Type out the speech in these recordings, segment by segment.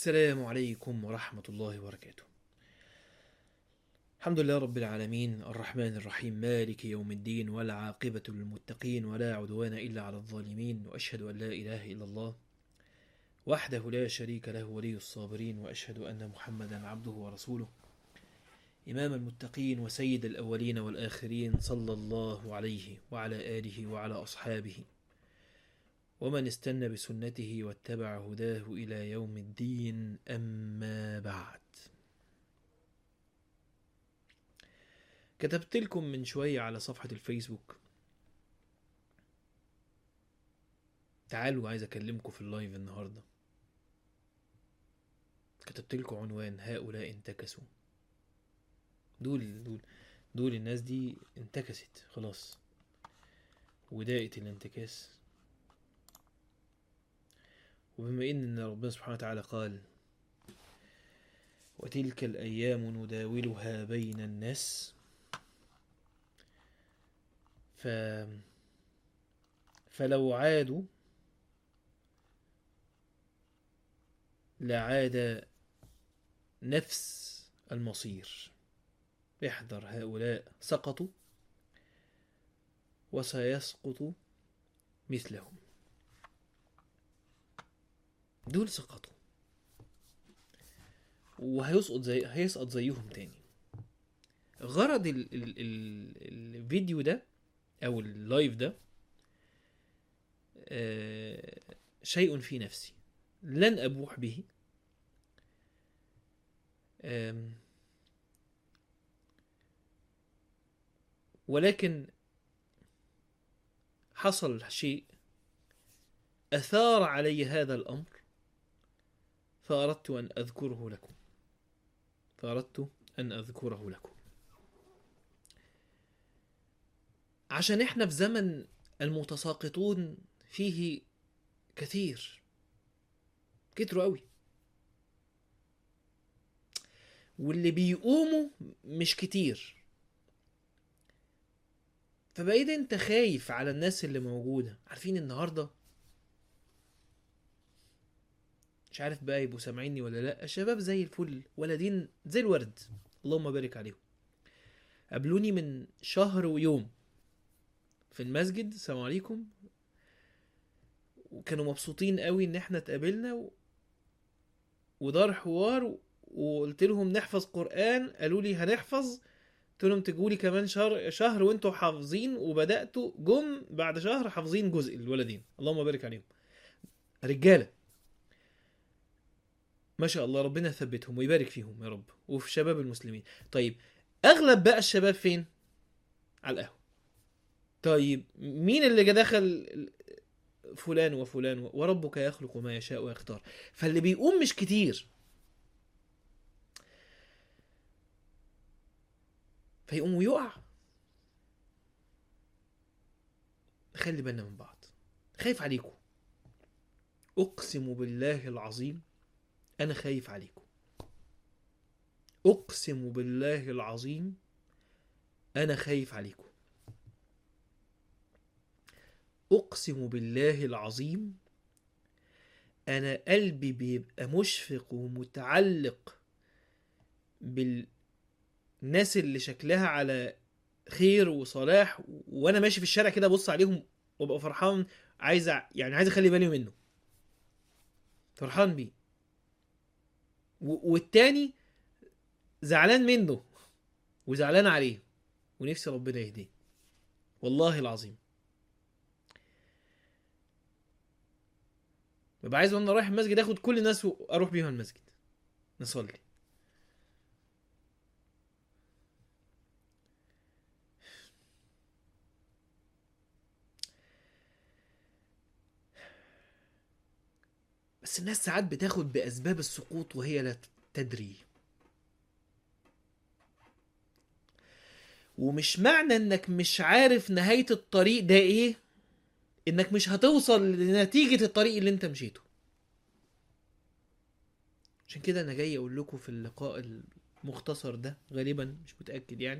السلام عليكم ورحمة الله وبركاته. الحمد لله رب العالمين الرحمن الرحيم مالك يوم الدين والعاقبة للمتقين ولا عدوان إلا على الظالمين وأشهد أن لا إله إلا الله وحده لا شريك له ولي الصابرين وأشهد أن محمدا عبده ورسوله إمام المتقين وسيد الأولين والآخرين صلى الله عليه وعلى آله وعلى أصحابه ومن استنى بسنته واتبع هداه إلى يوم الدين أما بعد كتبت لكم من شوية على صفحة الفيسبوك تعالوا عايز أكلمكم في اللايف النهاردة كتبت لكم عنوان هؤلاء انتكسوا دول دول دول الناس دي انتكست خلاص وداءت الانتكاس وبما ان ربنا سبحانه وتعالى قال وتلك الايام نداولها بين الناس ف فلو عادوا لعاد نفس المصير احذر هؤلاء سقطوا وسيسقط مثلهم دول سقطوا وهيسقط زي هيسقط زيهم تاني غرض ال... ال... ال... الفيديو ده او اللايف ده آه... شيء في نفسي لن ابوح به آم... ولكن حصل شيء اثار علي هذا الامر فأردت أن أذكره لكم فأردت أن أذكره لكم عشان إحنا في زمن المتساقطون فيه كثير كتروا قوي واللي بيقوموا مش كتير فبقيت انت خايف على الناس اللي موجودة عارفين النهارده مش عارف بقى يبقوا سامعيني ولا لا شباب زي الفل ولدين زي الورد اللهم بارك عليهم قابلوني من شهر ويوم في المسجد السلام عليكم وكانوا مبسوطين قوي ان احنا اتقابلنا و... ودار حوار و... وقلت لهم نحفظ قرآن قالوا لي هنحفظ قلت لهم تجوا لي كمان شهر شهر وانتوا حافظين وبداتوا جم بعد شهر حافظين جزء الولدين اللهم بارك عليهم رجاله ما شاء الله ربنا يثبتهم ويبارك فيهم يا رب وفي شباب المسلمين طيب اغلب بقى الشباب فين على القهوه طيب مين اللي جا دخل فلان وفلان وربك يخلق ما يشاء ويختار فاللي بيقوم مش كتير فيقوم ويقع خلي بالنا من بعض خايف عليكم اقسم بالله العظيم انا خايف عليكم اقسم بالله العظيم انا خايف عليكم اقسم بالله العظيم انا قلبي بيبقى مشفق ومتعلق بالناس اللي شكلها على خير وصلاح وانا ماشي في الشارع كده ابص عليهم وابقى فرحان عايز يعني عايز اخلي بالي منه فرحان بيه والتاني زعلان منه وزعلان عليه ونفسي ربنا يهديه والله العظيم ببقى عايز وانا رايح المسجد اخد كل الناس واروح بيهم المسجد نصلي بس الناس ساعات بتاخد بأسباب السقوط وهي لا تدري ومش معنى انك مش عارف نهاية الطريق ده ايه انك مش هتوصل لنتيجة الطريق اللي انت مشيته عشان كده انا جاي اقول لكم في اللقاء المختصر ده غالبا مش متأكد يعني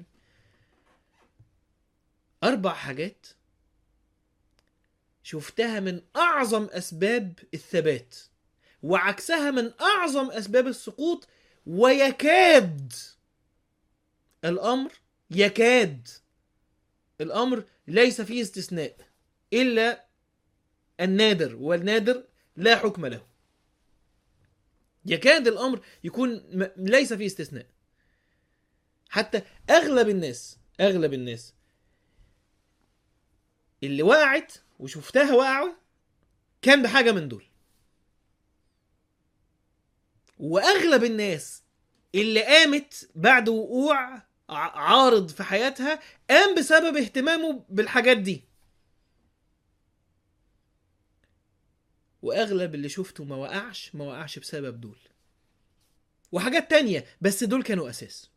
اربع حاجات شفتها من اعظم اسباب الثبات وعكسها من اعظم اسباب السقوط ويكاد الامر يكاد الامر ليس فيه استثناء الا النادر والنادر لا حكم له يكاد الامر يكون م- ليس فيه استثناء حتى اغلب الناس اغلب الناس اللي وقعت وشفتها وقعوا كان بحاجه من دول واغلب الناس اللي قامت بعد وقوع ع- عارض في حياتها قام بسبب اهتمامه بالحاجات دي واغلب اللي شفته ما وقعش ما وقعش بسبب دول وحاجات تانية بس دول كانوا اساس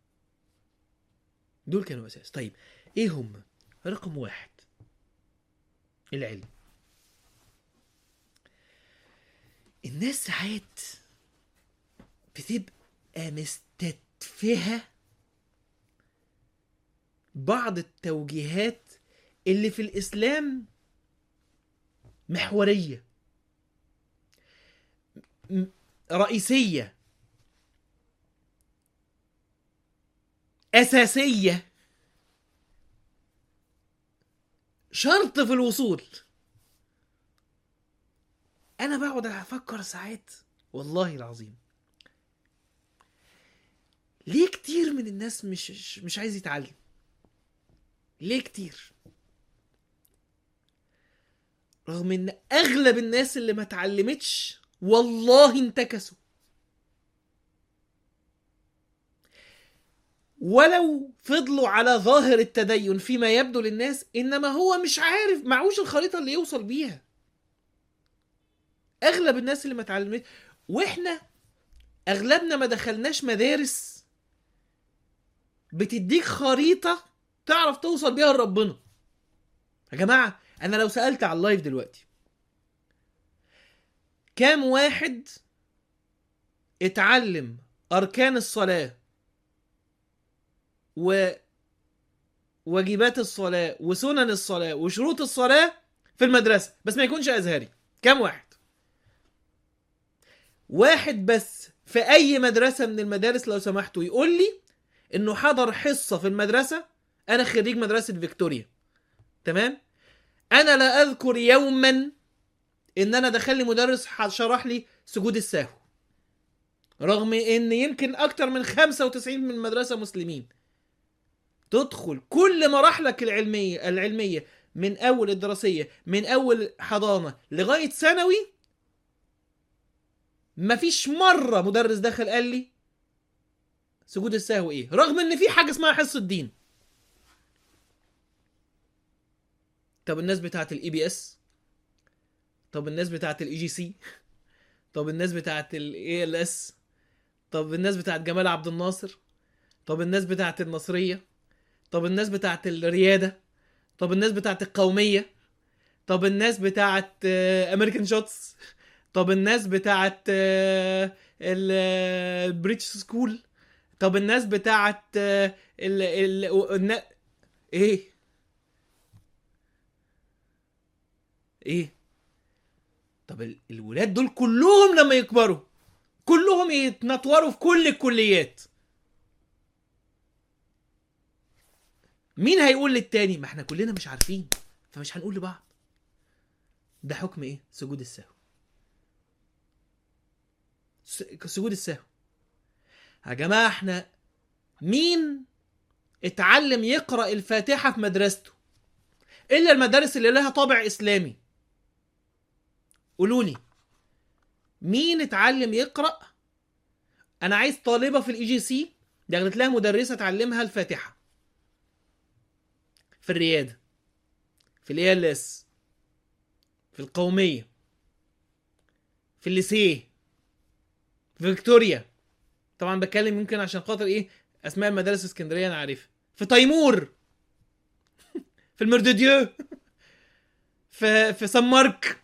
دول كانوا اساس طيب ايه هم رقم واحد العلم الناس ساعات بتبقى مستتفهة بعض التوجيهات اللي في الإسلام محورية م- رئيسية أساسية شرط في الوصول أنا بقعد أفكر ساعات والله العظيم ليه كتير من الناس مش مش عايز يتعلم ليه كتير رغم ان اغلب الناس اللي ما اتعلمتش والله انتكسوا ولو فضلوا على ظاهر التدين فيما يبدو للناس انما هو مش عارف معهوش الخريطه اللي يوصل بيها اغلب الناس اللي ما اتعلمت واحنا اغلبنا ما دخلناش مدارس بتديك خريطه تعرف توصل بيها لربنا يا جماعه انا لو سالت على اللايف دلوقتي كام واحد اتعلم اركان الصلاه و واجبات الصلاه وسنن الصلاه وشروط الصلاه في المدرسه بس ما يكونش ازهري كام واحد واحد بس في اي مدرسه من المدارس لو سمحتوا يقول لي انه حضر حصه في المدرسه انا خريج مدرسه فيكتوريا تمام انا لا اذكر يوما ان انا دخل لي مدرس ح- شرح لي سجود السهو رغم ان يمكن اكتر من 95 من المدرسه مسلمين تدخل كل مراحلك العلميه العلميه من اول الدراسيه من اول حضانه لغايه ثانوي مفيش مره مدرس دخل قال لي سجود السهو ايه رغم ان في حاجه اسمها حصه دين طب الناس بتاعت الاي بي اس طب الناس بتاعت الاي جي سي طب الناس بتاعت الاي ال اس طب الناس بتاعت جمال عبد الناصر طب الناس بتاعت النصريه طب الناس بتاعت الرياده طب الناس بتاعت القوميه طب الناس بتاعت امريكان شوتس طب الناس بتاعت البريتش سكول طب الناس بتاعت آه، ال ال النا- ايه ايه طب ال- الولاد دول كلهم لما يكبروا كلهم يتنطوروا في كل الكليات مين هيقول للتاني ما احنا كلنا مش عارفين فمش هنقول لبعض ده حكم ايه سجود السهو س- سجود السهو يا جماعه احنا مين اتعلم يقرا الفاتحه في مدرسته الا المدارس اللي لها طابع اسلامي قولوا لي مين اتعلم يقرا انا عايز طالبه في الاي جي سي دخلت لها مدرسه تعلمها الفاتحه في الرياده في الاي ال اس في القوميه في الليسيه في فيكتوريا طبعا بتكلم يمكن عشان خاطر ايه اسماء المدارس اسكندريه انا عارفها في تيمور في المردوديو في في سان مارك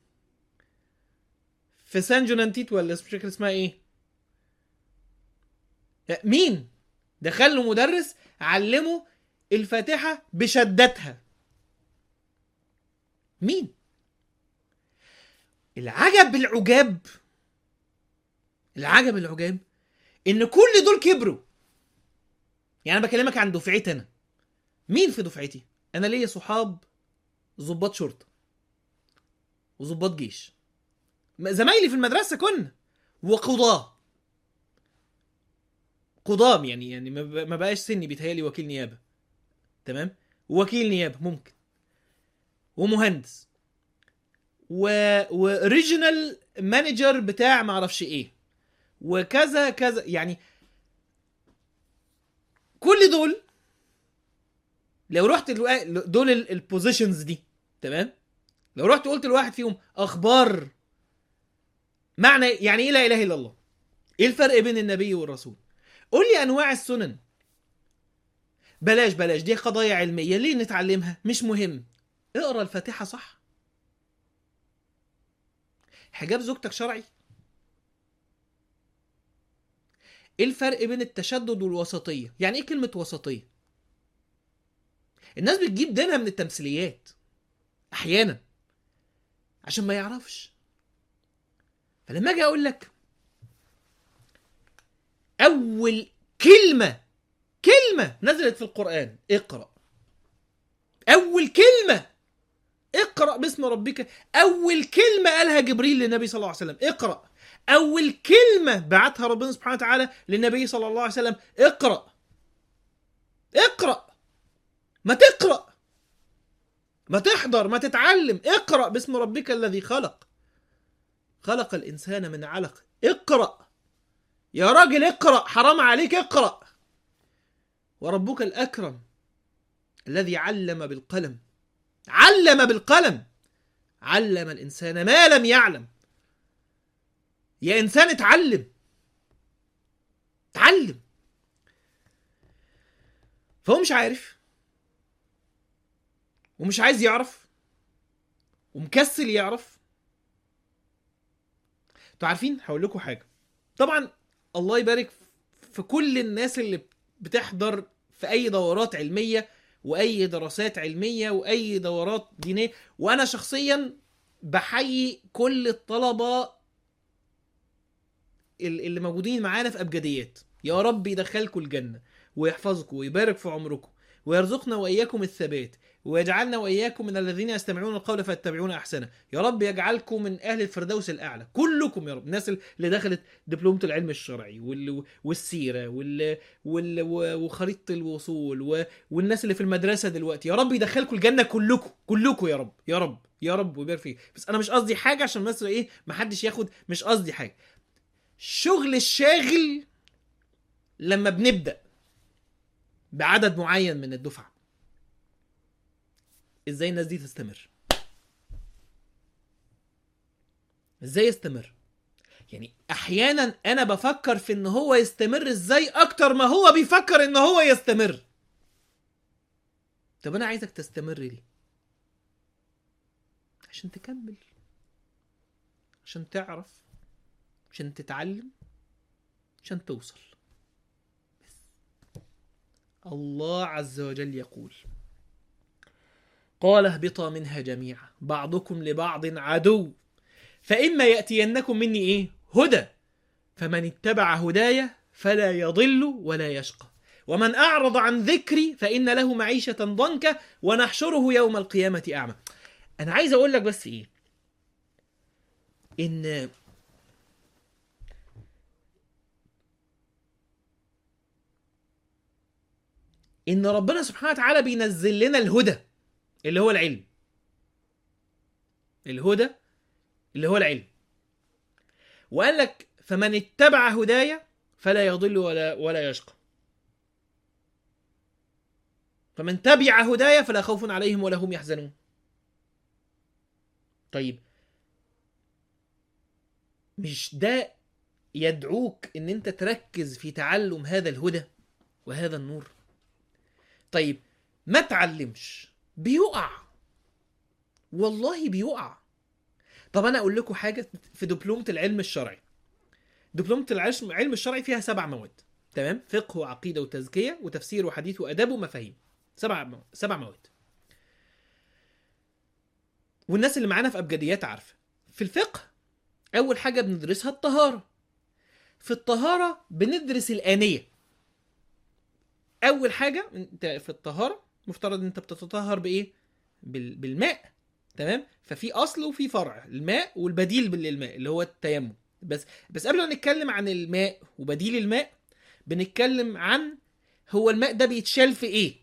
في سان جونانتيت ولا مش فاكر اسمها ايه لا، مين دخل له مدرس علمه الفاتحه بشدتها مين العجب بالعجاب العجب العجاب ان كل دول كبروا يعني انا بكلمك عن دفعتي انا مين في دفعتي انا ليا صحاب ضباط شرطه وضباط جيش م- زمايلي في المدرسه كنا وقضاه قضاه يعني يعني ما ب- ما بقاش سني بيتهيألي وكيل نيابه تمام وكيل نيابه ممكن ومهندس و وريجنال مانجر بتاع معرفش ايه وكذا كذا يعني كل دول لو رحت الوا- دول البوزيشنز دي تمام لو رحت قلت لواحد فيهم اخبار معنى يعني ايه لا اله الا الله ايه الفرق بين النبي والرسول قول لي انواع السنن بلاش بلاش دي قضايا علميه ليه نتعلمها مش مهم اقرا الفاتحه صح حجاب زوجتك شرعي ايه الفرق بين التشدد والوسطيه يعني ايه كلمه وسطيه الناس بتجيب دينها من التمثيليات احيانا عشان ما يعرفش فلما اجي اقول لك اول كلمه كلمه نزلت في القران اقرا اول كلمه اقرا باسم ربك اول كلمه قالها جبريل للنبي صلى الله عليه وسلم اقرا اول كلمه بعتها ربنا سبحانه وتعالى للنبي صلى الله عليه وسلم اقرا اقرا ما تقرا ما تحضر ما تتعلم اقرا باسم ربك الذي خلق خلق الانسان من علق اقرا يا راجل اقرا حرام عليك اقرا وربك الاكرم الذي علم بالقلم علم بالقلم علم الانسان ما لم يعلم يا انسان اتعلم اتعلم فهو مش عارف ومش عايز يعرف ومكسل يعرف انتوا عارفين هقول لكم حاجه طبعا الله يبارك في كل الناس اللي بتحضر في اي دورات علميه واي دراسات علميه واي دورات دينيه وانا شخصيا بحيي كل الطلبه ال- اللي موجودين معانا في ابجديات يا رب يدخلكم الجنه ويحفظكم ويبارك في عمركم ويرزقنا واياكم الثبات ويجعلنا واياكم من الذين يستمعون القول فيتبعون احسنه يا رب يجعلكم من اهل الفردوس الاعلى كلكم يا رب الناس اللي دخلت دبلومه العلم الشرعي وال... والسيره وال... وال... وخريطه الوصول و... والناس اللي في المدرسه دلوقتي يا رب يدخلكم الجنه كلكم كلكم يا رب يا رب يا رب ويبارك فيك بس انا مش قصدي حاجه عشان بس ايه محدش ياخد مش قصدي حاجه الشغل الشاغل لما بنبدا بعدد معين من الدفعه ازاي الناس دي تستمر ازاي يستمر يعني احيانا انا بفكر في ان هو يستمر ازاي اكتر ما هو بيفكر ان هو يستمر طب انا عايزك تستمر ليه عشان تكمل عشان تعرف عشان تتعلم عشان توصل بس الله عز وجل يقول قال اهبطا منها جميعا بعضكم لبعض عدو فإما يأتينكم مني إيه هدى فمن اتبع هداي فلا يضل ولا يشقى ومن أعرض عن ذكري فإن له معيشة ضنكا ونحشره يوم القيامة أعمى أنا عايز أقول لك بس إيه إن إن ربنا سبحانه وتعالى بينزل لنا الهدى اللي هو العلم الهدى اللي هو العلم وقال لك فمن اتبع هدايا فلا يضل ولا ولا يشقى فمن تبع هدايا فلا خوف عليهم ولا هم يحزنون طيب مش ده يدعوك ان انت تركز في تعلم هذا الهدى وهذا النور طيب ما تعلمش بيقع والله بيقع طب انا اقول لكم حاجه في دبلومه العلم الشرعي دبلومه العلم العلم الشرعي فيها سبع مواد تمام فقه وعقيده وتزكيه وتفسير وحديث واداب ومفاهيم سبع مو... سبع مواد والناس اللي معانا في ابجديات عارفه في الفقه اول حاجه بندرسها الطهاره في الطهاره بندرس الانيه اول حاجه انت في الطهاره مفترض ان انت بتتطهر بايه بال... بالماء تمام ففي اصل وفي فرع الماء والبديل للماء اللي هو التيمم بس بس قبل ما نتكلم عن الماء وبديل الماء بنتكلم عن هو الماء ده بيتشال في ايه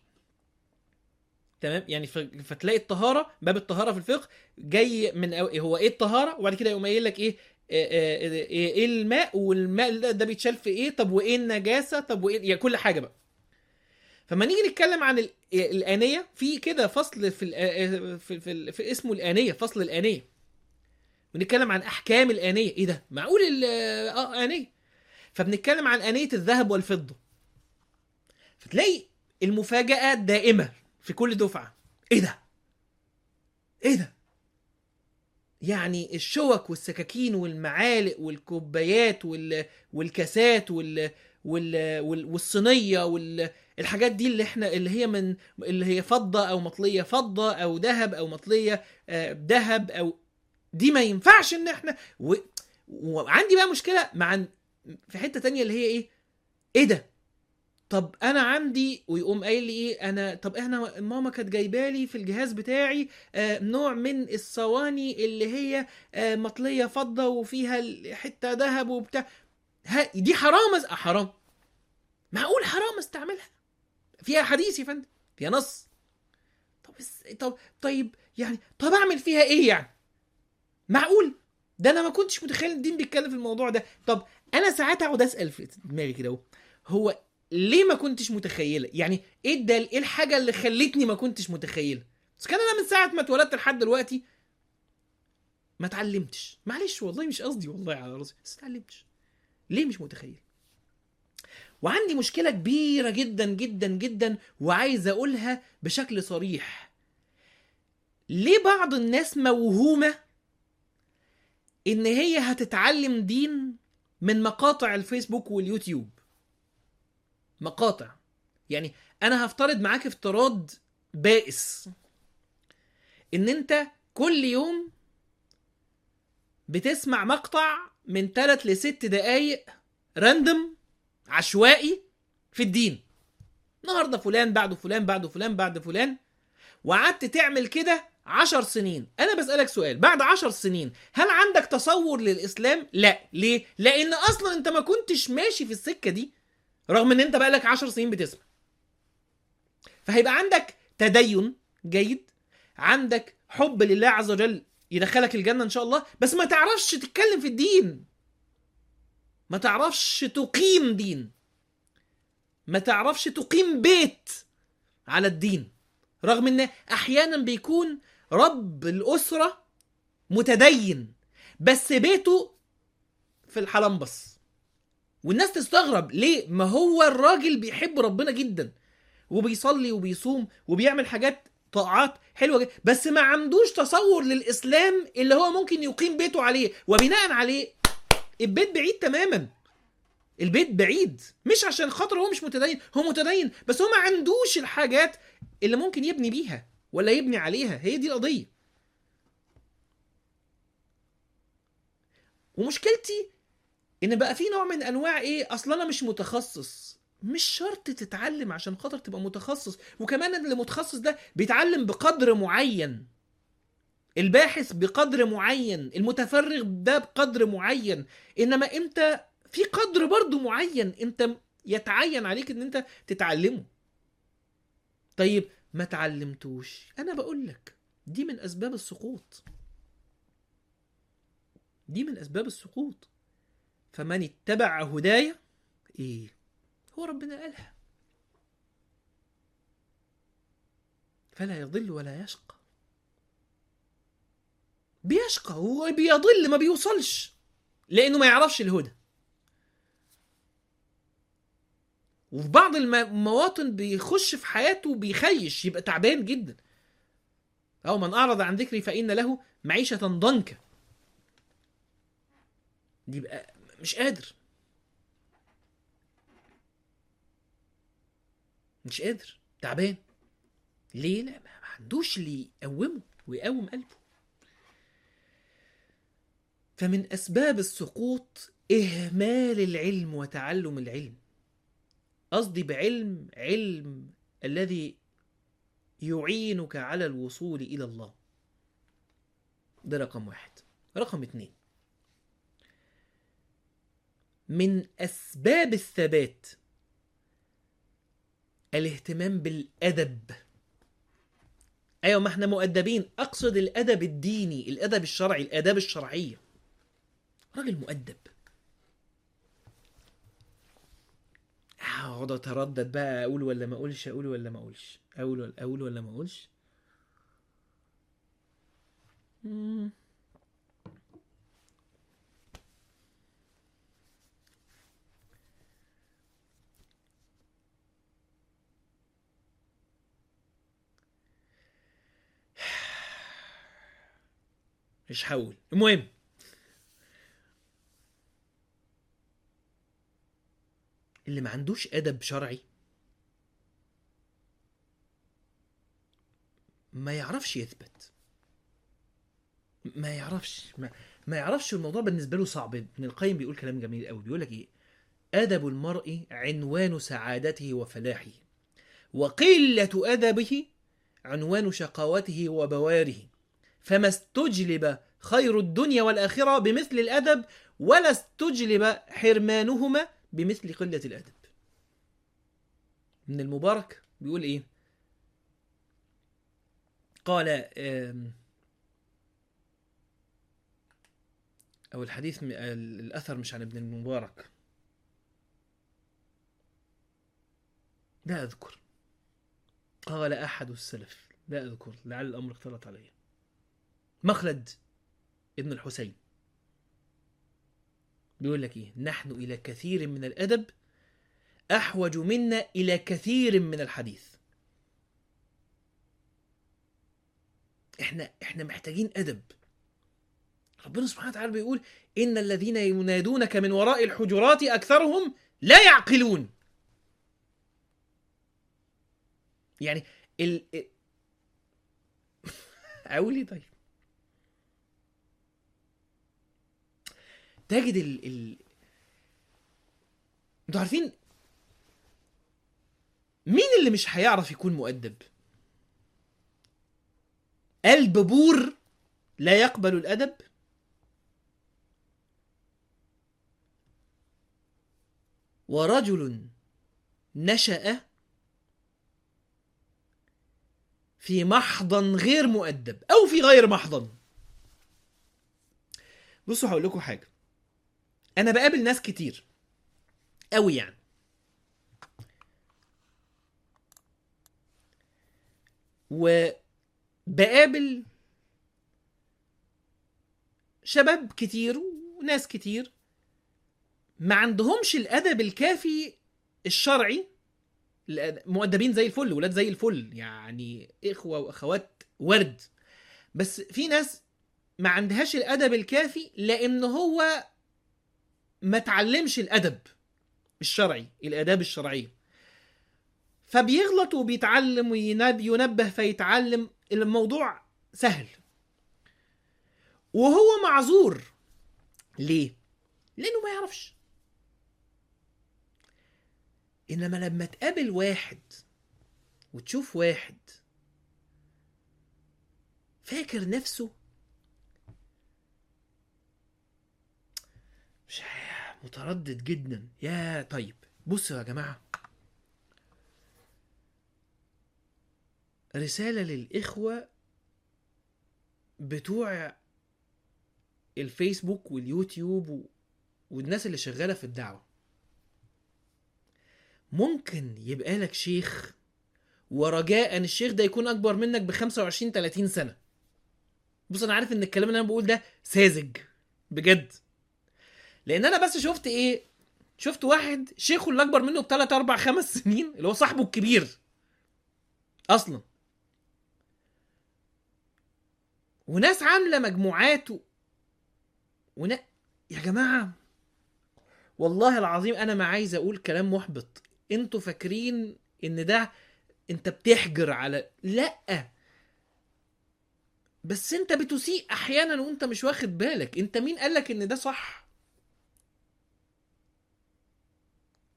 تمام يعني ف- فتلاقي الطهاره باب الطهاره في الفقه جاي من أو- هو ايه الطهاره وبعد كده يقوم قايل لك ايه آه، آه، آه، ايه الماء والماء ده, ده بيتشال في ايه طب وايه النجاسه طب وايه يعني كل حاجه بقى فما نيجي نتكلم عن ال- الآنية في كده فصل في, ال- في, في, في اسمه الآنية فصل الآنية ونتكلم عن أحكام الآنية إيه ده معقول ال- اه آنية فبنتكلم عن آنية الذهب والفضة فتلاقي المفاجأة دائمة في كل دفعة إيه ده إيه ده يعني الشوك والسكاكين والمعالق والكوبايات وال... والكاسات وال... وال... وال... والصينيه وال... الحاجات دي اللي احنا اللي هي من اللي هي فضه او مطليه فضه او ذهب او مطليه آه، ذهب او دي ما ينفعش ان احنا و... وعندي بقى مشكله مع في حته تانية اللي هي ايه ايه ده طب انا عندي ويقوم قايل لي ايه انا طب احنا ماما كانت جايبه لي في الجهاز بتاعي آه نوع من الصواني اللي هي آه مطليه فضه وفيها ال- حته ذهب وبتاع ها دي حرام أز- آه حرام معقول حرام استعملها فيها حديث يا فندم فيها نص طب اس- طب طيب يعني طب اعمل فيها ايه يعني معقول ده انا ما كنتش متخيل إن الدين بيتكلم في الموضوع ده طب انا ساعات اقعد اسال في دماغي كده اهو هو ليه ما كنتش متخيله يعني ايه الدل ايه الحاجه اللي خلتني ما كنتش متخيله بس كان انا من ساعه ما اتولدت لحد دلوقتي ما اتعلمتش معلش والله مش قصدي والله على راسي بس اتعلمتش ليه مش متخيل وعندي مشكله كبيره جدا جدا جدا وعايز اقولها بشكل صريح ليه بعض الناس موهومه ان هي هتتعلم دين من مقاطع الفيسبوك واليوتيوب مقاطع يعني انا هفترض معاك افتراض بائس ان انت كل يوم بتسمع مقطع من 3 ل 6 دقايق راندم عشوائي في الدين النهارده فلان بعده فلان بعده فلان بعد فلان وقعدت تعمل كده عشر سنين انا بسألك سؤال بعد عشر سنين هل عندك تصور للاسلام لا ليه لان اصلا انت ما كنتش ماشي في السكة دي رغم ان انت بقالك عشر سنين بتسمع فهيبقى عندك تدين جيد عندك حب لله عز وجل يدخلك الجنة ان شاء الله بس ما تعرفش تتكلم في الدين ما تعرفش تقيم دين ما تعرفش تقيم بيت على الدين رغم ان احيانا بيكون رب الاسره متدين بس بيته في الحلنبس والناس تستغرب ليه ما هو الراجل بيحب ربنا جدا وبيصلي وبيصوم وبيعمل حاجات طاعات حلوه جدا بس ما عندوش تصور للاسلام اللي هو ممكن يقيم بيته عليه وبناء عليه البيت بعيد تماما البيت بعيد مش عشان خاطر هو مش متدين هو متدين بس هو ما عندوش الحاجات اللي ممكن يبني بيها ولا يبني عليها هي دي القضيه ومشكلتي ان بقى في نوع من انواع ايه اصلا انا مش متخصص مش شرط تتعلم عشان خاطر تبقى متخصص وكمان اللي متخصص ده بيتعلم بقدر معين الباحث بقدر معين المتفرغ ده بقدر معين انما انت في قدر برضو معين انت يتعين عليك ان انت تتعلمه طيب ما تعلمتوش انا بقول لك دي من اسباب السقوط دي من اسباب السقوط فمن اتبع هدايا ايه هو ربنا قالها فلا يضل ولا يشقى بيشقى هو بيضل ما بيوصلش لانه ما يعرفش الهدى وفي بعض المواطن بيخش في حياته بيخيش يبقى تعبان جدا أو من أعرض عن ذكري فإن له معيشة ضنكا يبقى مش قادر مش قادر تعبان ليه لا ما عندوش اللي يقومه ويقوم قلبه فمن أسباب السقوط إهمال العلم وتعلم العلم قصدي بعلم علم الذي يعينك على الوصول إلى الله ده رقم واحد رقم اتنين من أسباب الثبات الاهتمام بالأدب أيوة ما احنا مؤدبين أقصد الأدب الديني الأدب الشرعي الآداب الشرعية راجل مؤدب اقعد اتردد بقى اقول ولا ما اقولش اقول ولا ما اقولش اقول ولا اقول ولا ما اقولش مم. مش هقول المهم اللي ما عندوش ادب شرعي ما يعرفش يثبت ما يعرفش ما, ما يعرفش الموضوع بالنسبه له صعب ابن القيم بيقول كلام جميل قوي بيقول لك ايه ادب المرء عنوان سعادته وفلاحه وقله ادبه عنوان شقاوته وبواره فما استجلب خير الدنيا والاخره بمثل الادب ولا استجلب حرمانهما بمثل قلة الأدب من المبارك بيقول إيه قال آم، أو الحديث م- ال- الأثر مش عن ابن المبارك لا أذكر قال أحد السلف لا أذكر لعل الأمر اختلط علي مخلد ابن الحسين بيقول لك ايه نحن الى كثير من الادب احوج منا الى كثير من الحديث احنا احنا محتاجين ادب ربنا سبحانه وتعالى بيقول ان الذين ينادونك من وراء الحجرات اكثرهم لا يعقلون يعني ال ال- اقول ايه طيب تجد ال ال انتوا عارفين مين اللي مش هيعرف يكون مؤدب قلب بور لا يقبل الادب ورجل نشأ في محضن غير مؤدب او في غير محضن بصوا هقول لكم حاجه انا بقابل ناس كتير قوي يعني وبقابل شباب كتير وناس كتير ما عندهمش الادب الكافي الشرعي الأد- مؤدبين زي الفل ولاد زي الفل يعني اخوه واخوات ورد بس في ناس ما عندهاش الادب الكافي لان هو ما تعلمش الادب الشرعي الاداب الشرعيه فبيغلط وبيتعلم وينبه فيتعلم الموضوع سهل وهو معذور ليه لانه ما يعرفش انما لما تقابل واحد وتشوف واحد فاكر نفسه مش عارف، متردد جدا يا طيب بصوا يا جماعه رساله للاخوه بتوع الفيسبوك واليوتيوب و... والناس اللي شغاله في الدعوه ممكن يبقى لك شيخ ورجاء ان الشيخ ده يكون اكبر منك ب 25 30 سنه بص انا عارف ان الكلام اللي انا بقول ده ساذج بجد لان انا بس شفت ايه شفت واحد شيخه اللي اكبر منه بثلاث اربع خمس سنين اللي هو صاحبه الكبير اصلا وناس عامله مجموعات و... ونا... يا جماعه والله العظيم انا ما عايز اقول كلام محبط انتوا فاكرين ان ده انت بتحجر على لا بس انت بتسيء احيانا وانت مش واخد بالك انت مين قالك ان ده صح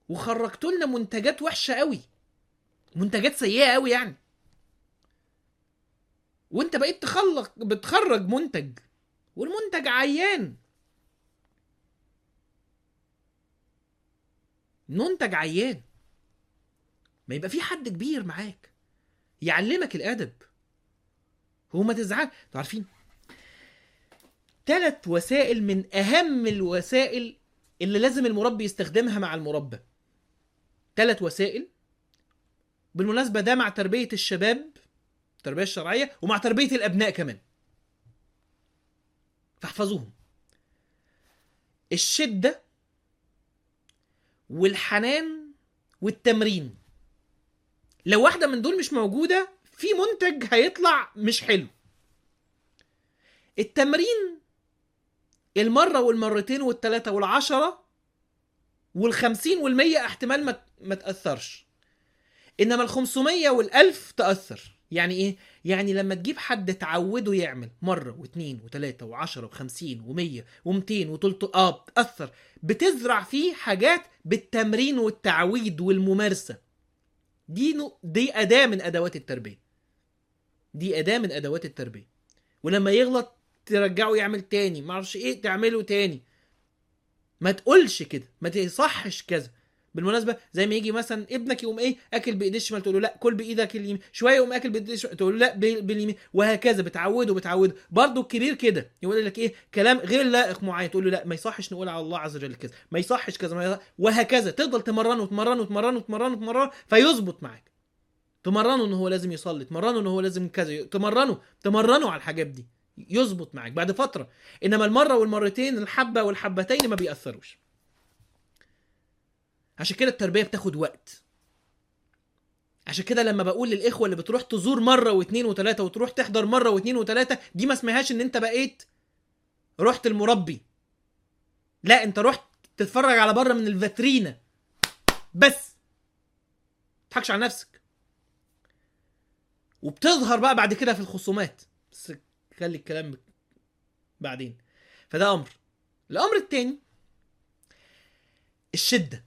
وخرجتوا لنا منتجات وحشه قوي منتجات سيئه قوي يعني وانت بقيت تخلق بتخرج منتج والمنتج عيان منتج عيان ما يبقى في حد كبير معاك يعلمك الادب هو ما تزعل انتوا عارفين ثلاث وسائل من اهم الوسائل اللي لازم المربي يستخدمها مع المربى ثلاث وسائل بالمناسبه ده مع تربيه الشباب التربيه الشرعيه ومع تربيه الابناء كمان فاحفظوهم الشده والحنان والتمرين لو واحده من دول مش موجوده في منتج هيطلع مش حلو التمرين المرة والمرتين والتلاتة والعشرة والخمسين والمية احتمال ما, ما تأثرش إنما الخمسمية والألف تأثر يعني إيه؟ يعني لما تجيب حد تعوده يعمل مرة واثنين وثلاثة وعشرة وخمسين ومية ومتين وتلت آه بتأثر بتزرع فيه حاجات بالتمرين والتعويد والممارسة دي نو... دي أداة من أدوات التربية دي أداة من أدوات التربية ولما يغلط ترجعه يعمل تاني معرفش ايه تعمله تاني ما تقولش كده ما تصحش كذا بالمناسبه زي ما يجي مثلا ابنك يقوم ايه اكل بايديه الشمال تقول له لا كل بايدك اليمين شويه يقوم اكل بايديه الشمال تقول له لا بال- باليمين وهكذا بتعوده بتعوده برضه الكبير كده يقول لك ايه كلام غير لائق معين تقول له لا ما يصحش نقول على الله عز وجل كذا ما يصحش كذا ما يصح... وهكذا تفضل تمرنه تمرنه تمرنه تمرنه تمرنه فيظبط معاك تمرنه ان هو لازم يصلي تمرنه ان هو لازم كذا تمرنه تمرنه على الحاجات دي يظبط معاك بعد فتره انما المره والمرتين الحبه والحبتين ما بيأثروش عشان كده التربيه بتاخد وقت عشان كده لما بقول للاخوه اللي بتروح تزور مره واثنين وثلاثه وتروح تحضر مره واثنين وثلاثه دي ما اسمهاش ان انت بقيت رحت المربي لا انت رحت تتفرج على بره من الفاترينا بس تضحكش على نفسك وبتظهر بقى بعد كده في الخصومات بس خلي الكلام بعدين فده امر الامر التاني الشده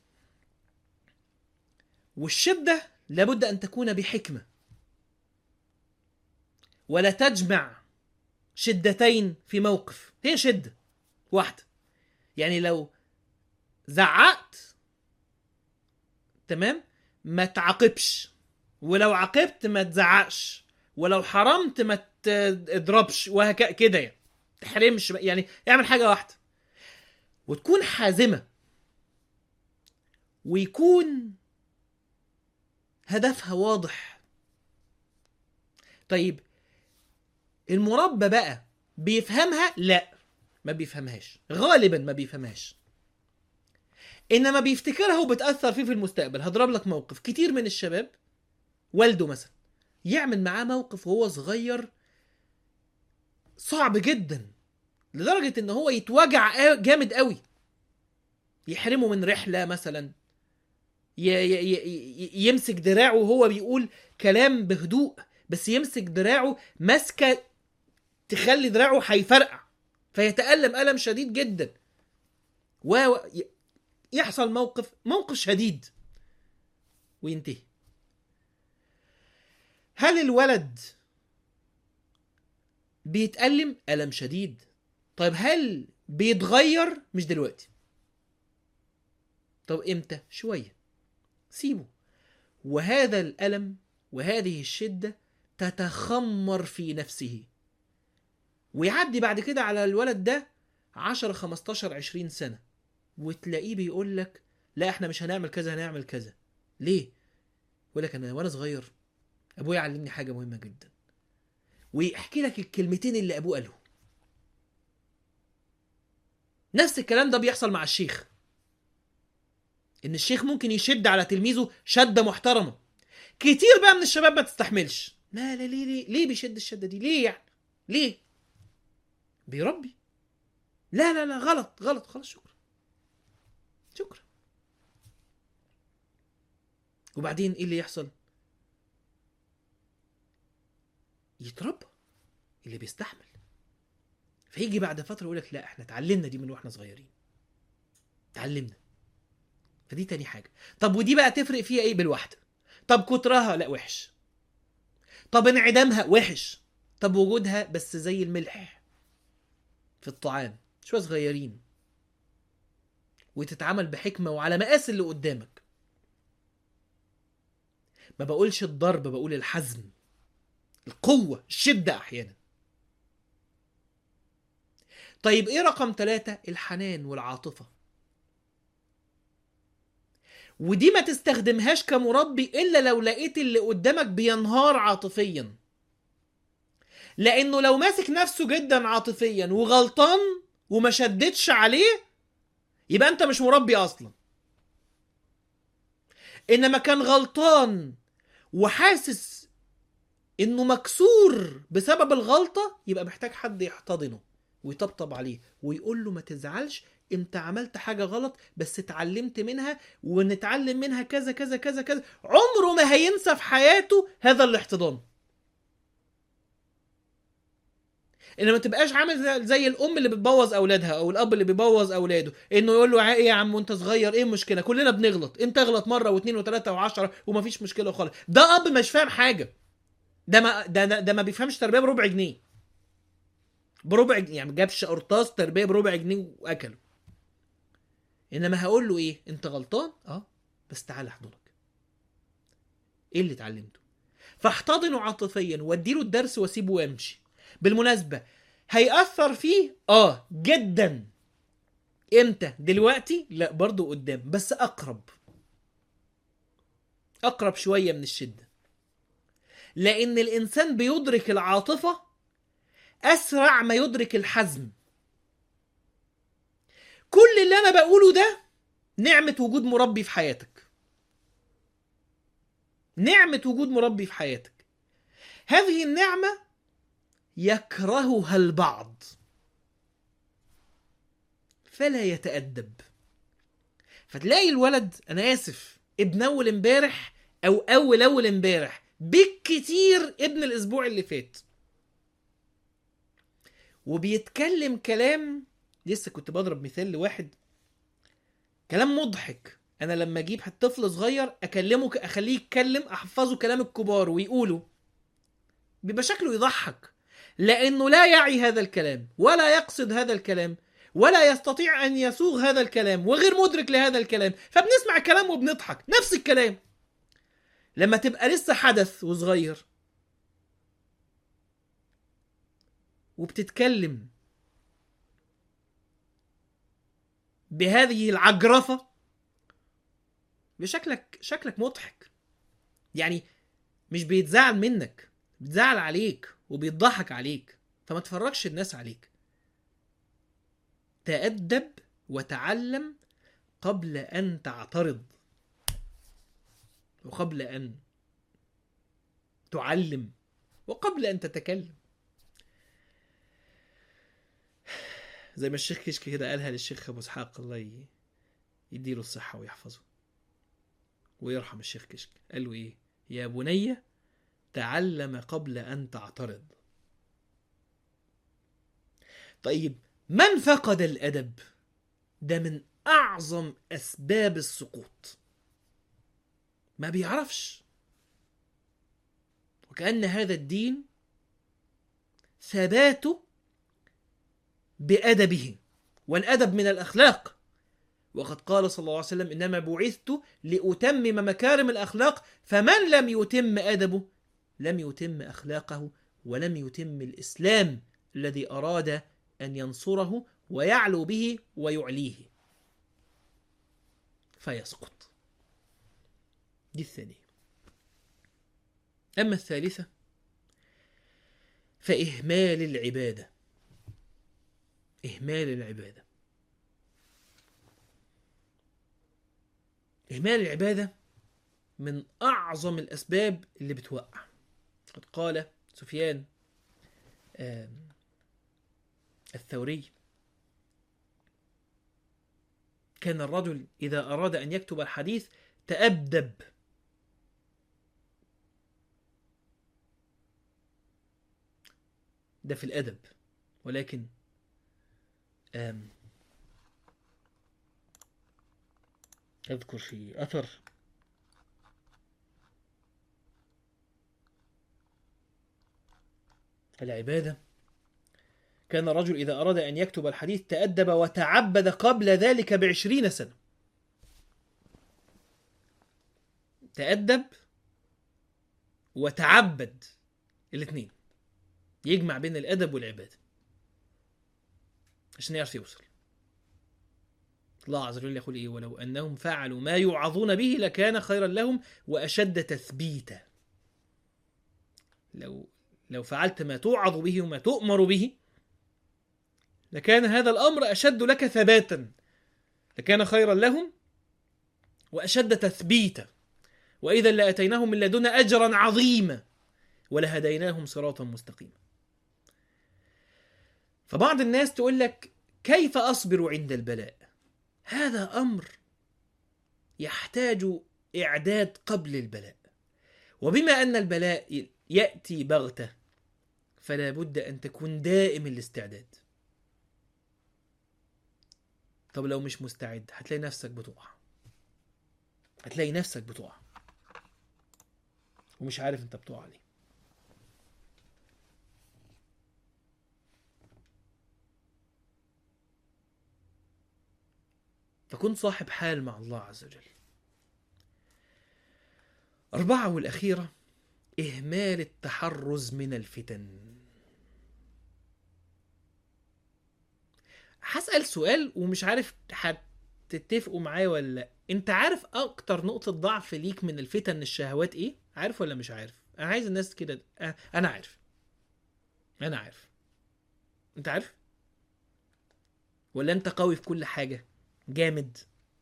والشده لابد ان تكون بحكمه ولا تجمع شدتين في موقف هي شده واحده يعني لو زعقت تمام ما تعاقبش ولو عاقبت ما تزعقش ولو حرمت ما تضربش وهكذا كده يعني تحرمش يعني اعمل حاجه واحده وتكون حازمه ويكون هدفها واضح طيب المربى بقى بيفهمها لا ما بيفهمهاش غالبا ما بيفهمهاش انما بيفتكرها وبتاثر فيه في المستقبل هضرب لك موقف كتير من الشباب والده مثلا يعمل معاه موقف وهو صغير صعب جدا لدرجة ان هو يتوجع جامد قوي يحرمه من رحلة مثلا ي- ي- ي- يمسك دراعه وهو بيقول كلام بهدوء بس يمسك دراعه ماسكة تخلي دراعه هيفرقع فيتألم ألم شديد جدا و ي- يحصل موقف موقف شديد وينتهي هل الولد بيتألم ألم شديد طيب هل بيتغير مش دلوقتي طب امتى شوية سيبه وهذا الألم وهذه الشدة تتخمر في نفسه ويعدي بعد كده على الولد ده 10 15 20 سنة وتلاقيه بيقول لك لا احنا مش هنعمل كذا هنعمل كذا ليه يقول لك انا وانا صغير ابويا علمني حاجه مهمه جدا ويحكي لك الكلمتين اللي ابوه قالهم نفس الكلام ده بيحصل مع الشيخ ان الشيخ ممكن يشد على تلميذه شده محترمه كتير بقى من الشباب ما تستحملش لا لا ليه ليه ليه بيشد الشده دي ليه يعني ليه بيربي لا لا لا غلط غلط خلاص شكرا شكرا وبعدين ايه اللي يحصل يتربى اللي بيستحمل فيجي بعد فتره يقول لك لا احنا اتعلمنا دي من واحنا صغيرين اتعلمنا فدي تاني حاجه طب ودي بقى تفرق فيها ايه بالواحده طب كترها لا وحش طب انعدامها وحش طب وجودها بس زي الملح في الطعام شويه صغيرين وتتعامل بحكمه وعلى مقاس اللي قدامك ما بقولش الضرب بقول الحزم القوه الشده احيانا طيب ايه رقم ثلاثة الحنان والعاطفة ودي ما تستخدمهاش كمربي الا لو لقيت اللي قدامك بينهار عاطفيا لانه لو ماسك نفسه جدا عاطفيا وغلطان وما شدتش عليه يبقى انت مش مربي اصلا انما كان غلطان وحاسس انه مكسور بسبب الغلطه يبقى محتاج حد يحتضنه ويطبطب عليه ويقول له ما تزعلش انت عملت حاجه غلط بس اتعلمت منها ونتعلم منها كذا كذا كذا كذا عمره ما هينسى في حياته هذا الاحتضان انما ما تبقاش عامل زي الام اللي بتبوظ اولادها او الاب اللي بيبوظ اولاده انه يقول له ايه يا عم وانت صغير ايه المشكله كلنا بنغلط انت اغلط مره واثنين وثلاثه وعشرة ومفيش مشكله خالص ده اب مش فاهم حاجه ده ما ده ده ما بيفهمش تربيه بربع جنيه بربع جنيه يعني جابش قرطاس تربيه بربع جنيه واكله انما هقول له ايه انت غلطان اه بس تعالى احضنك ايه اللي اتعلمته فاحتضنه عاطفيا واديله الدرس واسيبه وامشي بالمناسبه هيأثر فيه اه جدا امتى دلوقتي لا برضو قدام بس اقرب اقرب شويه من الشده لان الانسان بيدرك العاطفه اسرع ما يدرك الحزم كل اللي انا بقوله ده نعمه وجود مربي في حياتك نعمه وجود مربي في حياتك هذه النعمه يكرهها البعض فلا يتأدب فتلاقي الولد انا اسف ابن اول امبارح او اول اول امبارح بالكتير ابن الاسبوع اللي فات وبيتكلم كلام لسه كنت بضرب مثال لواحد كلام مضحك انا لما اجيب طفل صغير اكلمه اخليه يتكلم احفظه كلام الكبار ويقوله بيبقى شكله يضحك لانه لا يعي هذا الكلام ولا يقصد هذا الكلام ولا يستطيع ان يسوغ هذا الكلام وغير مدرك لهذا الكلام فبنسمع الكلام وبنضحك نفس الكلام لما تبقى لسه حدث وصغير وبتتكلم بهذه العجرفة بشكلك شكلك مضحك يعني مش بيتزعل منك بيتزعل عليك وبيضحك عليك فما تفرجش الناس عليك تأدب وتعلم قبل أن تعترض وقبل أن تعلم وقبل أن تتكلم زي ما الشيخ كشك كده قالها للشيخ أبو إسحاق الله يديله الصحة ويحفظه ويرحم الشيخ كشك قال له إيه يا بني تعلم قبل أن تعترض طيب من فقد الأدب ده من أعظم أسباب السقوط ما بيعرفش وكأن هذا الدين ثباته بأدبه والأدب من الأخلاق وقد قال صلى الله عليه وسلم إنما بعثت لأتمم مكارم الأخلاق فمن لم يتم أدبه لم يتم أخلاقه ولم يتم الإسلام الذي أراد أن ينصره ويعلو به ويعليه فيسقط دي الثانية أما الثالثة فإهمال العبادة إهمال العبادة إهمال العبادة من أعظم الأسباب اللي بتوقع قد قال سفيان الثوري كان الرجل إذا أراد أن يكتب الحديث تأدب ده في الأدب ولكن آم أذكر في أثر العبادة كان الرجل إذا أراد أن يكتب الحديث تأدب وتعبد قبل ذلك بعشرين سنة تأدب وتعبد الاثنين يجمع بين الأدب والعبادة عشان يعرف يوصل الله عز وجل يقول إيه ولو أنهم فعلوا ما يوعظون به لكان خيرا لهم وأشد تثبيتا لو لو فعلت ما توعظ به وما تؤمر به لكان هذا الأمر أشد لك ثباتا لكان خيرا لهم وأشد تثبيتا وإذا لأتيناهم من لدنا أجرا عظيما ولهديناهم صراطا مستقيما فبعض الناس تقول لك كيف أصبر عند البلاء هذا أمر يحتاج إعداد قبل البلاء وبما أن البلاء يأتي بغتة فلا بد أن تكون دائم الاستعداد طب لو مش مستعد هتلاقي نفسك بتقع هتلاقي نفسك بتقع ومش عارف انت بتقع ليه فكن صاحب حال مع الله عز وجل أربعة والأخيرة إهمال التحرز من الفتن هسأل سؤال ومش عارف هتتفقوا معايا ولا لا انت عارف اكتر نقطة ضعف ليك من الفتن الشهوات ايه عارف ولا مش عارف انا عايز الناس كده أه، انا عارف انا عارف انت عارف ولا انت قوي في كل حاجة جامد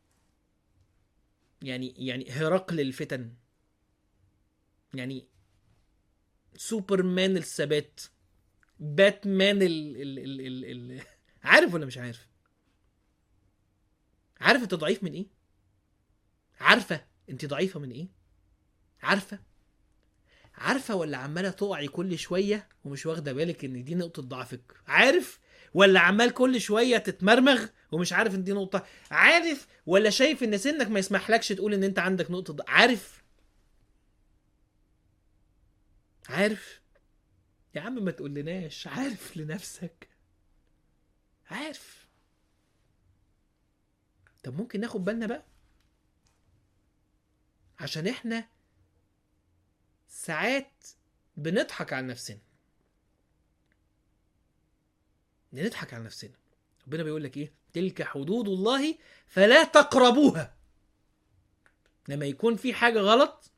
يعني يعني هرقل الفتن يعني سوبرمان الثبات باتمان ال ال ال ال ال عارف ولا مش عارف عارف انت ضعيف من ايه عارفه انت ضعيفه من ايه عارفه عارفه ولا عماله تقعي كل شويه ومش واخده بالك ان دي نقطه ضعفك عارف ولا عمال كل شويه تتمرمغ ومش عارف ان دي نقطه عارف ولا شايف ان سنك ما يسمحلكش تقول ان انت عندك نقطه ضعف عارف عارف يا عم ما تقولناش عارف لنفسك عارف طب ممكن ناخد بالنا بقى عشان احنا ساعات بنضحك على نفسنا بنضحك على نفسنا ربنا بيقول لك ايه تلك حدود الله فلا تقربوها لما يكون في حاجه غلط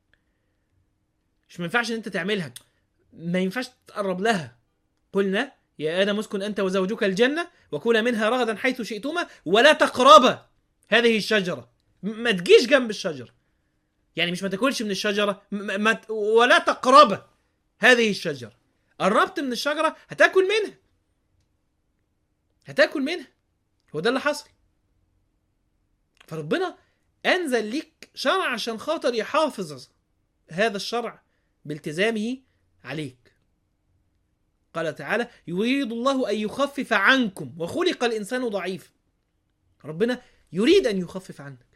مش ما ينفعش ان انت تعملها ما ينفعش تقرب لها قلنا يا ادم اسكن انت وزوجك الجنه وكلا منها رغدا حيث شئتما ولا تقربا هذه الشجره م- ما تجيش جنب الشجره يعني مش ما تاكلش من الشجره م- ما ت- ولا تقربا هذه الشجره قربت من الشجره هتاكل منها هتاكل منها هو ده اللي حصل فربنا انزل ليك شرع عشان خاطر يحافظ هذا الشرع بالتزامه عليك قال تعالى يريد الله ان يخفف عنكم وخلق الانسان ضعيفا ربنا يريد ان يخفف عنك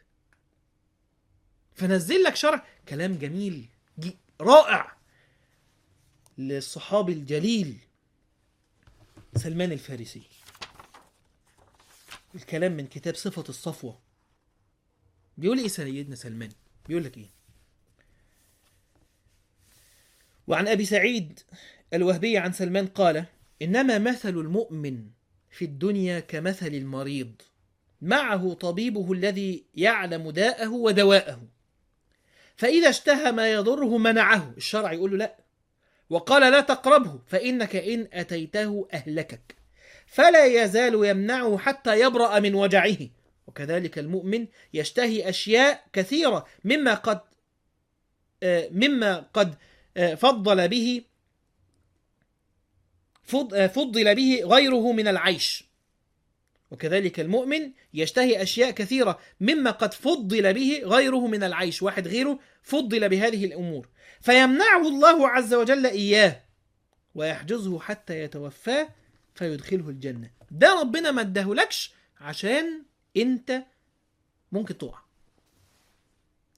فنزل لك شرع كلام جميل جي- رائع للصحابي الجليل سلمان الفارسي الكلام من كتاب صفة الصفوة بيقول ايه سيدنا سلمان بيقول لك ايه وعن ابي سعيد الوهبي عن سلمان قال انما مثل المؤمن في الدنيا كمثل المريض معه طبيبه الذي يعلم داءه ودواءه فاذا اشتهى ما يضره منعه الشرع يقول له لا وقال لا تقربه فانك ان اتيته اهلكك فلا يزال يمنعه حتى يبرا من وجعه وكذلك المؤمن يشتهي اشياء كثيره مما قد آه، مما قد آه، فضل به فض- آه، فضل به غيره من العيش وكذلك المؤمن يشتهي أشياء كثيرة مما قد فضل به غيره من العيش واحد غيره فضل بهذه الأمور فيمنعه الله عز وجل إياه ويحجزه حتى يتوفاه فيدخله الجنة ده ربنا ما اداهولكش عشان انت ممكن تقع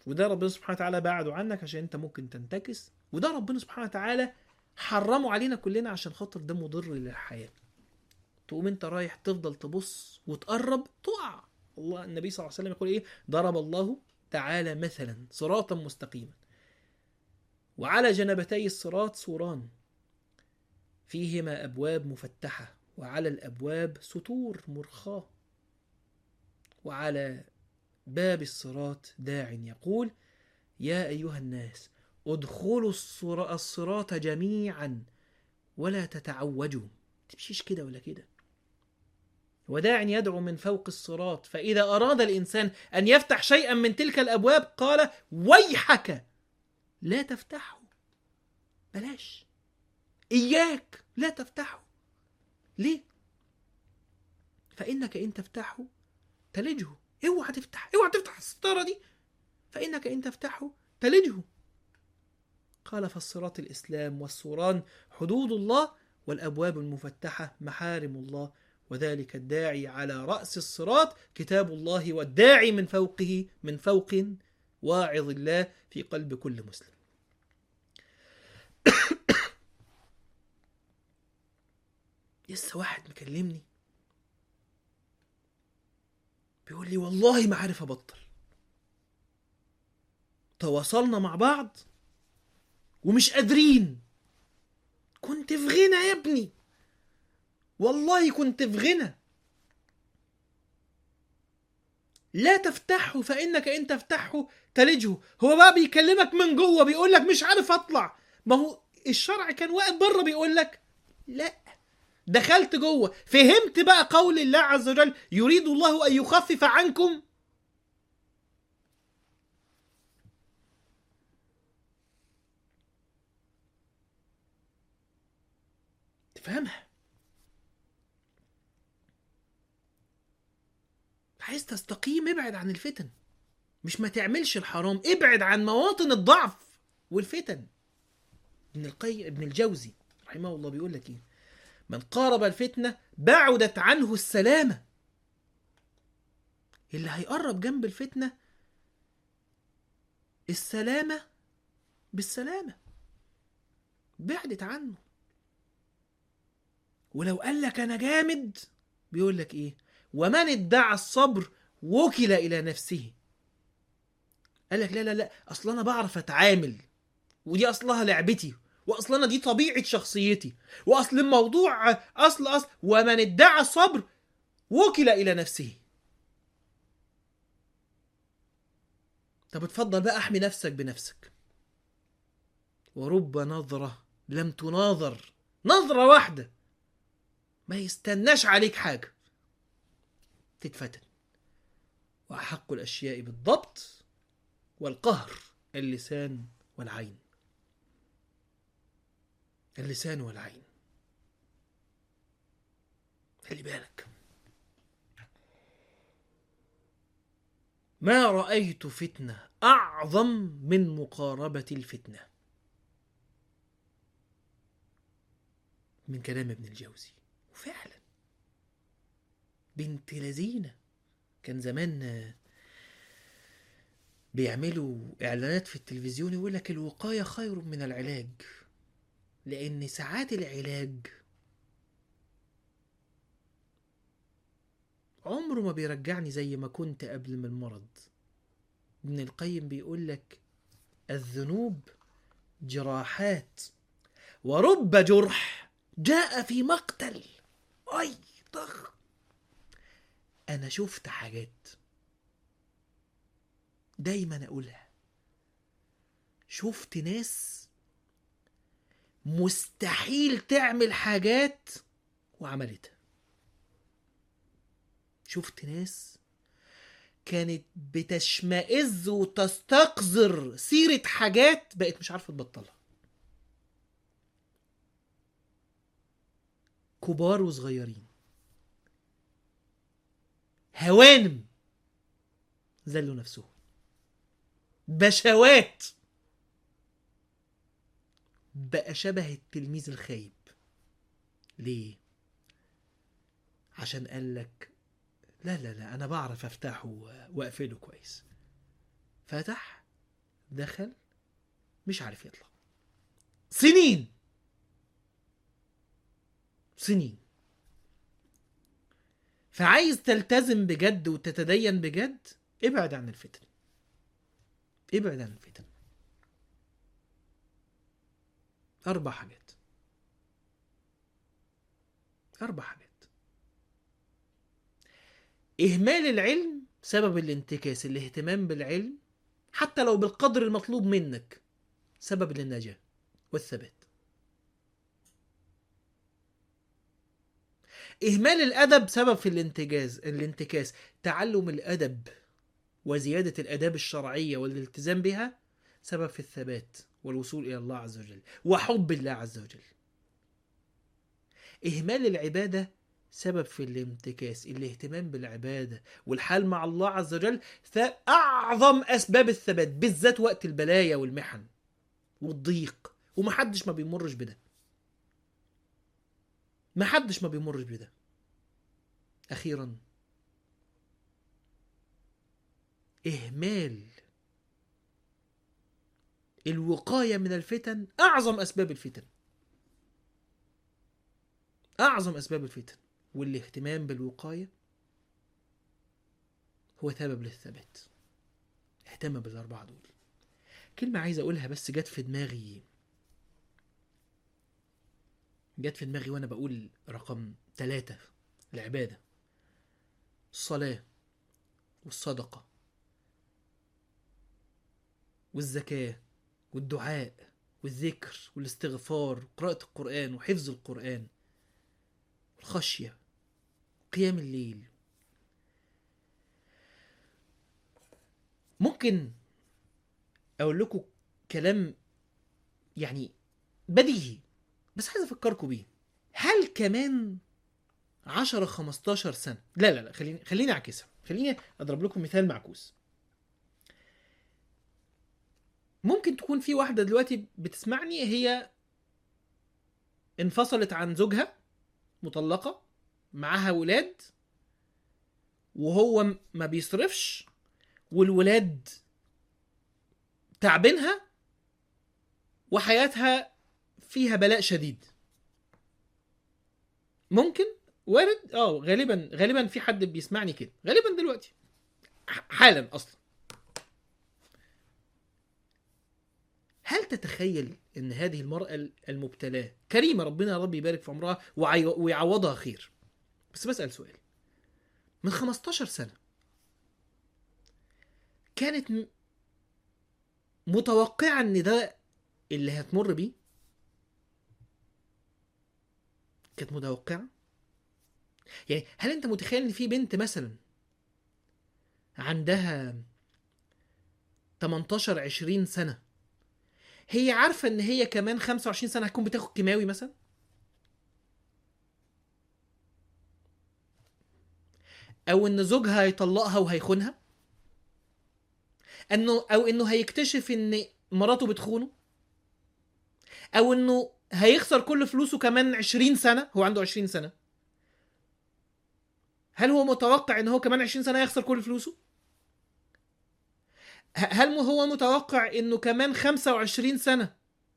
وده ربنا سبحانه وتعالى بعده عنك عشان انت ممكن تنتكس وده ربنا سبحانه وتعالى حرمه علينا كلنا عشان خاطر ده مضر للحياه تقوم انت رايح تفضل تبص وتقرب تقع الله النبي صلى الله عليه وسلم يقول ايه ضرب الله تعالى مثلا صراطا مستقيما وعلى جنبتي الصراط سوران فيهما ابواب مفتحه وعلى الابواب ستور مرخاه وعلى باب الصراط داع يقول يا ايها الناس ادخلوا الصرا- الصراط جميعا ولا تتعوجوا تمشيش كده ولا كده وداع يدعو من فوق الصراط فإذا أراد الإنسان أن يفتح شيئا من تلك الأبواب قال ويحك لا تفتحه بلاش إياك لا تفتحه ليه؟ فإنك إن تفتحه تلجه اوعى تفتح اوعى تفتح الستارة دي فإنك إن تفتحه تلجه قال فالصراط الإسلام والسوران حدود الله والأبواب المفتحة محارم الله وذلك الداعي على رأس الصراط كتاب الله والداعي من فوقه من فوق واعظ الله في قلب كل مسلم لسه واحد مكلمني بيقول لي والله ما عارف ابطل تواصلنا مع بعض ومش قادرين كنت في غنى يا ابني والله كنت في غنى لا تفتحه فانك ان تفتحه تلجه هو بقى بيكلمك من جوه بيقول لك مش عارف اطلع ما هو الشرع كان واقف بره بيقول لك لا دخلت جوه فهمت بقى قول الله عز وجل يريد الله ان يخفف عنكم تفهمها عايز تستقيم ابعد عن الفتن مش ما تعملش الحرام ابعد عن مواطن الضعف والفتن ابن القيم ابن الجوزي رحمه الله بيقول لك ايه من قارب الفتنة بعدت عنه السلامة اللي هيقرب جنب الفتنة السلامة بالسلامة بعدت عنه ولو قال لك انا جامد بيقول لك ايه ومن ادعى الصبر وكل الى نفسه قال لك لا لا لا اصل انا بعرف اتعامل ودي اصلها لعبتي واصل انا دي طبيعه شخصيتي واصل الموضوع اصل اصل ومن ادعى الصبر وكل الى نفسه طب اتفضل بقى احمي نفسك بنفسك ورب نظره لم تناظر نظره واحده ما يستناش عليك حاجه تتفتن واحق الاشياء بالضبط والقهر اللسان والعين اللسان والعين خلي بالك ما رأيت فتنة أعظم من مقاربة الفتنة من كلام ابن الجوزي وفعلا بنت لذينة كان زمان بيعملوا إعلانات في التلفزيون يقول لك الوقاية خير من العلاج لأن ساعات العلاج عمره ما بيرجعني زي ما كنت قبل من المرض ابن القيم بيقول لك الذنوب جراحات ورب جرح جاء في مقتل اي طخ انا شفت حاجات دايما اقولها شفت ناس مستحيل تعمل حاجات وعملتها شفت ناس كانت بتشمئز وتستقذر سيرة حاجات بقت مش عارفة تبطلها كبار وصغيرين هوانم ذلوا نفسهم بشوات بقى شبه التلميذ الخايب ليه عشان قال لك لا لا لا انا بعرف افتحه واقفله كويس فتح دخل مش عارف يطلع سنين سنين فعايز تلتزم بجد وتتدين بجد ابعد عن الفتن ابعد عن الفتن أربع حاجات أربع حاجات إهمال العلم سبب الانتكاس الاهتمام بالعلم حتى لو بالقدر المطلوب منك سبب للنجاة والثبات إهمال الأدب سبب في الانتجاز الانتكاس تعلم الأدب وزيادة الآداب الشرعية والالتزام بها سبب في الثبات والوصول إلى الله عز وجل وحب الله عز وجل إهمال العبادة سبب في الانتكاس الاهتمام بالعبادة والحال مع الله عز وجل أعظم أسباب الثبات بالذات وقت البلايا والمحن والضيق ومحدش ما بيمرش بده محدش ما بيمرش بده أخيرا إهمال الوقاية من الفتن أعظم أسباب الفتن أعظم أسباب الفتن والاهتمام بالوقاية هو سبب للثبات اهتم بالأربعة دول كلمة عايز أقولها بس جت في دماغي جت في دماغي وأنا بقول رقم ثلاثة العبادة الصلاة والصدقة والزكاة والدعاء والذكر والاستغفار وقراءة القرآن وحفظ القرآن الخشية قيام الليل ممكن أقول لكم كلام يعني بديهي بس عايز أفكركم بيه هل كمان 10 15 سنة لا لا لا خليني خليني أعكسها خليني أضرب لكم مثال معكوس ممكن تكون في واحدة دلوقتي بتسمعني هي انفصلت عن زوجها مطلقة معاها ولاد وهو ما بيصرفش والولاد تعبينها وحياتها فيها بلاء شديد ممكن وارد اه غالبا غالبا في حد بيسمعني كده غالبا دلوقتي حالا اصلا هل تتخيل ان هذه المرأة المبتلاة كريمة ربنا يا رب يبارك في عمرها ويعوضها خير بس بسأل سؤال من 15 سنة كانت متوقعة ان ده اللي هتمر بيه كانت متوقعة يعني هل انت متخيل ان في بنت مثلا عندها 18 20 سنه هي عارفه ان هي كمان 25 سنه هتكون بتاخد كيماوي مثلا او ان زوجها هيطلقها وهيخونها انه او انه هيكتشف ان مراته بتخونه او انه هيخسر كل فلوسه كمان 20 سنه هو عنده 20 سنه هل هو متوقع ان هو كمان 20 سنه يخسر كل فلوسه هل هو متوقع انه كمان 25 سنه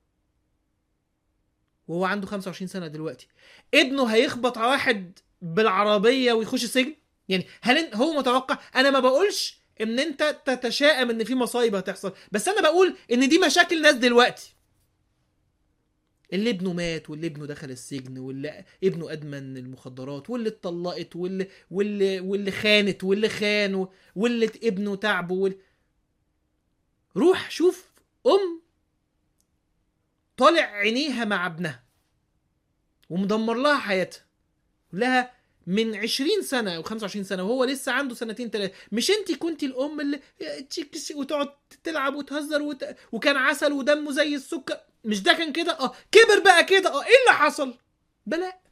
وهو عنده 25 سنه دلوقتي ابنه هيخبط على واحد بالعربيه ويخش السجن يعني هل هو متوقع انا ما بقولش ان انت تتشائم ان في مصايب هتحصل بس انا بقول ان دي مشاكل ناس دلوقتي اللي ابنه مات واللي ابنه دخل السجن واللي ابنه ادمن المخدرات واللي اتطلقت واللي واللي واللي خانت واللي خان واللي ابنه تعبه واللي روح شوف ام طالع عينيها مع ابنها ومدمر لها حياتها لها من 20 سنة أو 25 سنة وهو لسه عنده سنتين ثلاثة مش أنت كنت الأم اللي وتقعد تلعب وتهزر وت... وكان عسل ودمه زي السكر مش ده كان كده اه كبر بقى كده اه ايه اللي حصل بلاء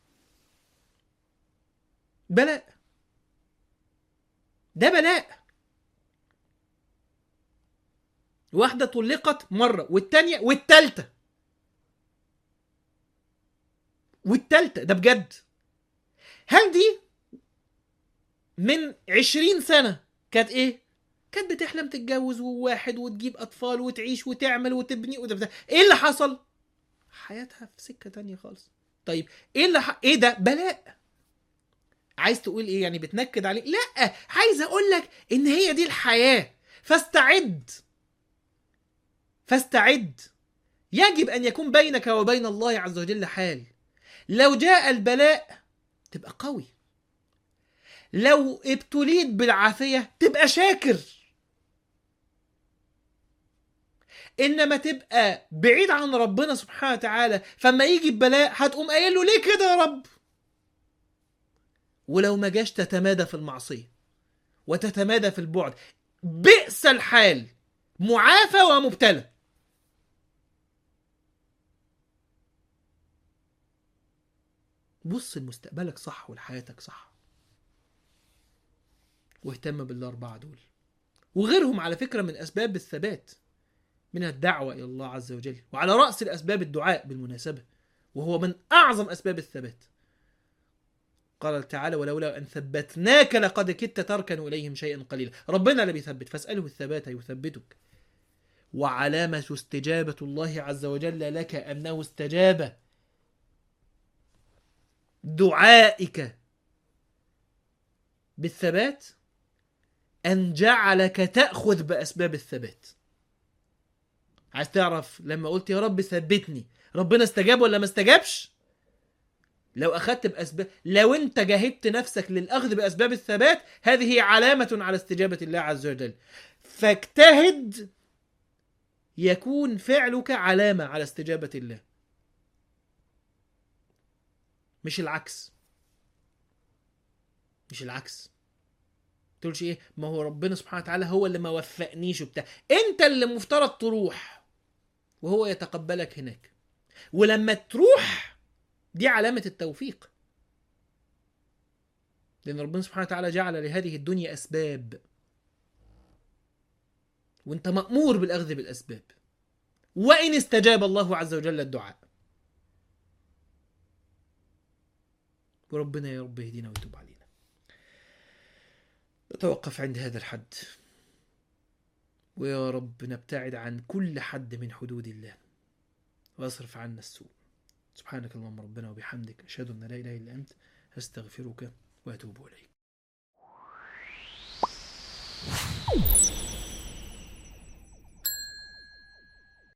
بلاء ده بلاء واحدة طلقت مرة والتانية والتالتة والتالتة ده بجد هل دي من عشرين سنة كانت ايه كانت بتحلم تتجوز وواحد وتجيب اطفال وتعيش وتعمل وتبني وتبدأ. ايه اللي حصل حياتها في سكه تانية خالص طيب ايه اللي ح... ايه ده بلاء عايز تقول ايه يعني بتنكد عليه لا عايز اقول لك ان هي دي الحياه فاستعد فاستعد يجب ان يكون بينك وبين الله عز وجل حال لو جاء البلاء تبقى قوي لو ابتليت بالعافيه تبقى شاكر انما تبقى بعيد عن ربنا سبحانه وتعالى فما يجي البلاء هتقوم قايل له ليه كده يا رب ولو ما جاش تتمادى في المعصيه وتتمادى في البعد بئس الحال معافى ومبتلى بص لمستقبلك صح ولحياتك صح واهتم بالاربعه دول وغيرهم على فكره من اسباب الثبات من الدعوه الى الله عز وجل وعلى راس الاسباب الدعاء بالمناسبه وهو من اعظم اسباب الثبات قال تعالى ولولا ان ثبتناك لقد كدت تركن اليهم شيئا قليلا ربنا اللي بيثبت فاساله الثبات يثبتك وعلامه استجابه الله عز وجل لك انه استجاب دعائك بالثبات ان جعلك تاخذ باسباب الثبات عايز تعرف لما قلت يا رب ثبتني ربنا استجاب ولا ما استجابش لو اخذت باسباب لو انت جاهدت نفسك للاخذ باسباب الثبات هذه علامه على استجابه الله عز وجل فاجتهد يكون فعلك علامه على استجابه الله مش العكس مش العكس تقولش ايه ما هو ربنا سبحانه وتعالى هو اللي ما وفقنيش وبتاع انت اللي مفترض تروح وهو يتقبلك هناك ولما تروح دي علامة التوفيق لأن ربنا سبحانه وتعالى جعل لهذه الدنيا أسباب وانت مأمور بالأخذ بالأسباب وإن استجاب الله عز وجل الدعاء وربنا يا رب يهدينا ويتوب علينا نتوقف عند هذا الحد ويا رب نبتعد عن كل حد من حدود الله واصرف عنا السوء سبحانك اللهم ربنا وبحمدك أشهد أن لا إله إلا أنت أستغفرك وأتوب إليك